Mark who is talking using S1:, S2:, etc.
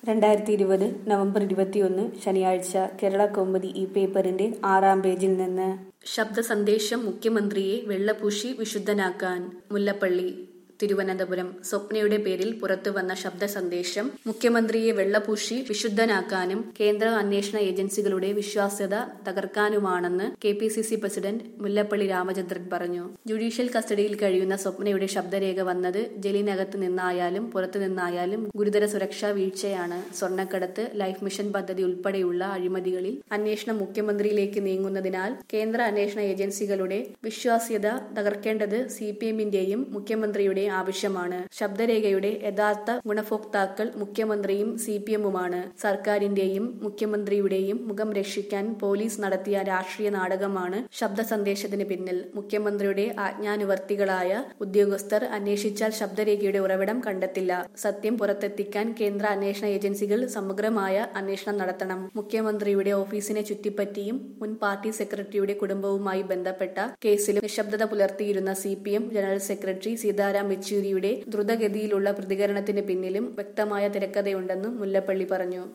S1: രണ്ടായിരത്തി ഇരുപത് നവംബർ ഇരുപത്തിയൊന്ന് ശനിയാഴ്ച കേരള കൗമുദി ഈ പേപ്പറിന്റെ ആറാം പേജിൽ നിന്ന് ശബ്ദ സന്ദേശം മുഖ്യമന്ത്രിയെ വെള്ളപൂശി വിശുദ്ധനാക്കാൻ മുല്ലപ്പള്ളി തിരുവനന്തപുരം സ്വപ്നയുടെ പേരിൽ പുറത്തുവന്ന ശബ്ദ സന്ദേശം മുഖ്യമന്ത്രിയെ വെള്ളപൂശി വിശുദ്ധനാക്കാനും കേന്ദ്ര അന്വേഷണ ഏജൻസികളുടെ വിശ്വാസ്യത തകർക്കാനുമാണെന്ന് K P C C president Mullappally Ramachandran പറഞ്ഞു ജുഡീഷ്യൽ കസ്റ്റഡിയിൽ കഴിയുന്ന സ്വപ്നയുടെ ശബ്ദരേഖ വന്നത് ജയിലിനകത്ത് നിന്നായാലും പുറത്തു നിന്നായാലും ഗുരുതര സുരക്ഷാ വീഴ്ചയാണ് സ്വർണ്ണക്കടത്ത് ലൈഫ് മിഷൻ പദ്ധതി ഉൾപ്പെടെയുള്ള അഴിമതികളിൽ അന്വേഷണം മുഖ്യമന്ത്രിയിലേക്ക് നീങ്ങുന്നതിനാൽ കേന്ദ്ര അന്വേഷണ ഏജൻസികളുടെ വിശ്വാസ്യത തകർക്കേണ്ടത് സി പി എമ്മിന്റെയും മുഖ്യമന്ത്രിയുടെ ആവശ്യമാണ് ശബ്ദരേഖയുടെ യഥാർത്ഥ ഗുണഭോക്താക്കൾ മുഖ്യമന്ത്രിയും സി പി എമ്മുമാണ് സർക്കാരിന്റെയും മുഖ്യമന്ത്രിയുടെയും മുഖം രക്ഷിക്കാൻ പോലീസ് നടത്തിയ രാഷ്ട്രീയ നാടകമാണ് ശബ്ദ സന്ദേശത്തിന് പിന്നിൽ മുഖ്യമന്ത്രിയുടെ ആജ്ഞാനുവർത്തികളായ ഉദ്യോഗസ്ഥർ അന്വേഷിച്ചാൽ ശബ്ദരേഖയുടെ ഉറവിടം കണ്ടെത്തില്ല സത്യം പുറത്തെത്തിക്കാൻ കേന്ദ്ര അന്വേഷണ ഏജൻസികൾ സമഗ്രമായ അന്വേഷണം നടത്തണം മുഖ്യമന്ത്രിയുടെ ഓഫീസിനെ ചുറ്റിപ്പറ്റിയും മുൻ പാർട്ടി സെക്രട്ടറിയുടെ കുടുംബവുമായി ബന്ധപ്പെട്ട കേസിലും നിശബ്ദത പുലർത്തിയിരുന്ന C P M general secretary Sitaram യെച്ചൂരിയുടെ ദ്രുതഗതിയിലുള്ള പ്രതികരണത്തിന് പിന്നിലും വ്യക്തമായ തിരക്കഥയുണ്ടെന്നും മുല്ലപ്പള്ളി പറഞ്ഞു